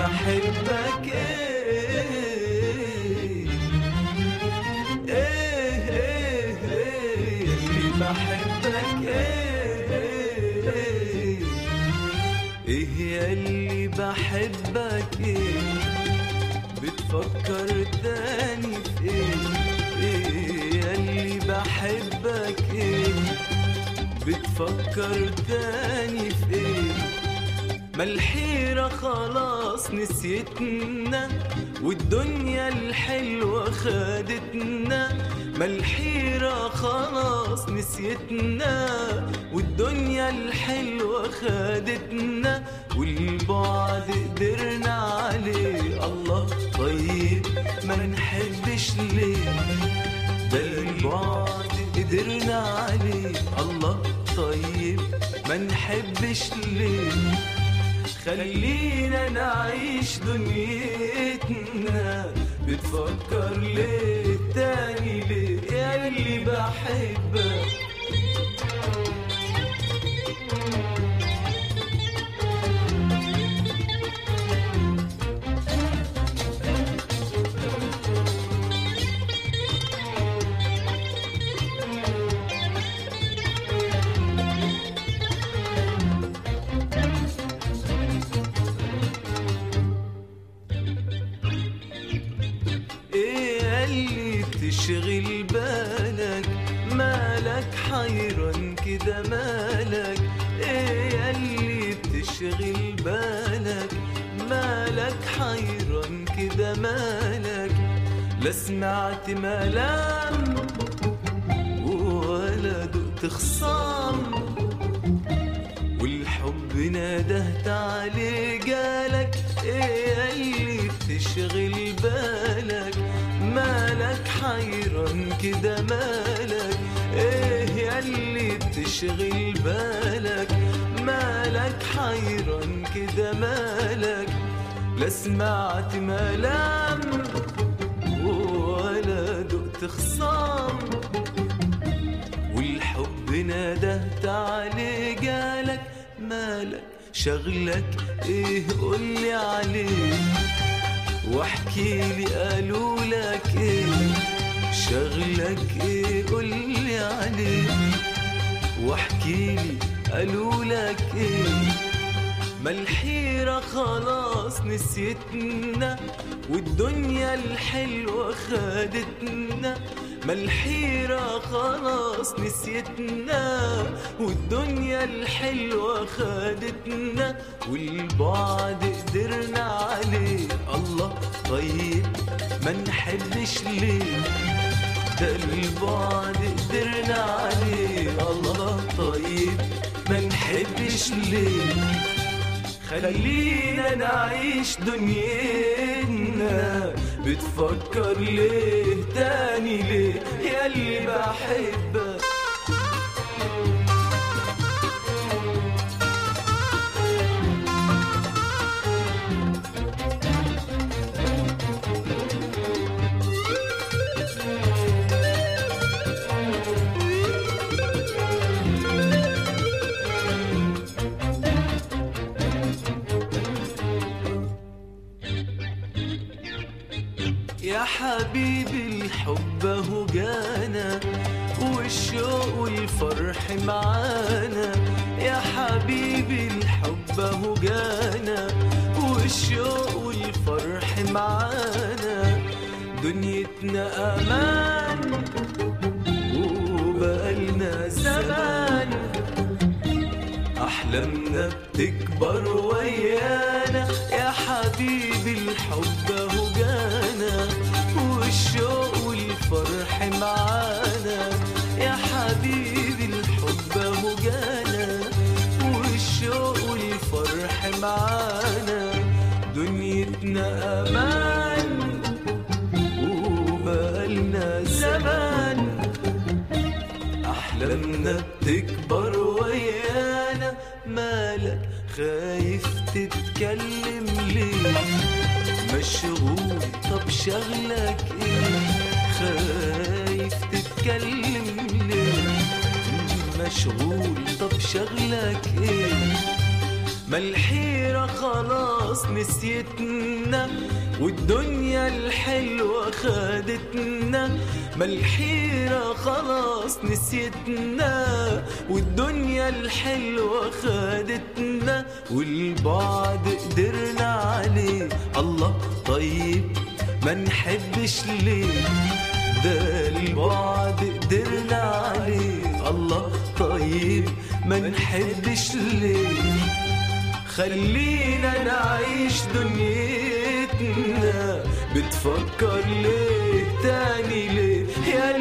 بحبك ايه ايه ايه ايه اللي بحبك ايه ايه يا اللي بحبك ايه بتفكر تاني في ايه ايه يا اللي بحبك ايه بتفكر تاني في ايه ما الحيرة خلاص نسيتنا والدنيا الحلوة خدتنا ما الحيرة خلاص نسيتنا والدنيا الحلوة خدتنا والبعد قدرنا عليه الله طيب ما نحبش ليه ده البعد قدرنا عليه الله طيب ما نحبش ليه خلينا نعيش دنيتنا بتفكر ليه تاني ليه يا اللي بحبك ايه اللي تشغل بالك مالك حيران كده مالك ايه اللي بتشغل بالك مالك حيران كده مالك لا سمعت ملام ولا دقت خصام والحب ندهت عليه جالك ايه اللي بتشغل بالك مالك حيران كده مالك ايه ياللي بتشغل بالك مالك حيران كده مالك لا سمعت ملام ولا دقت خصام والحب ندهت عليه جالك مالك شغلك ايه قولي عليه واحكي لي قالوا لك ايه شغلك ايه قولي عليه واحكي لي قالوا لك ايه ما الحيرة خلاص نسيتنا والدنيا الحلوة خدتنا ما الحيرة خلاص نسيتنا والدنيا الحلوة خدتنا والبعد قدرنا عليه الله طيب ما نحبش ليه ده البعد قدرنا عليه الله طيب ما نحبش ليه خلينا نعيش دنيتنا بتفكر ليه تاني ليه يا اللي بحبك يا حبيبي الحب اهو جانا والشوق والفرح معانا يا حبيبي الحب اهو جانا والشوق والفرح معانا دنيتنا امان وبقالنا زمان أحلامنا بتكبر ويانا يا حبيبي الحب اهو جانا والشوق والفرح معانا يا حبيبي الحب اهو جانا والشوق والفرح معانا دنيتنا أمان وبقالنا زمان أحلامنا بتكبر ويانا مالك خايف تتكلم ليه مشغول طب شغلك ايه خايف تتكلم ليه مشغول طب شغلك ايه ما الحيرة خلاص نسيتنا والدنيا الحلوة خدتنا ما الحيرة خلاص نسيتنا والدنيا الحلوة خدتنا والبعد قدرنا عليه الله طيب ما نحبش ليه ده البعد قدرنا عليه الله طيب ما نحبش ليه خلينا نعيش دنيتنا بتفكر ليه تاني ليه يا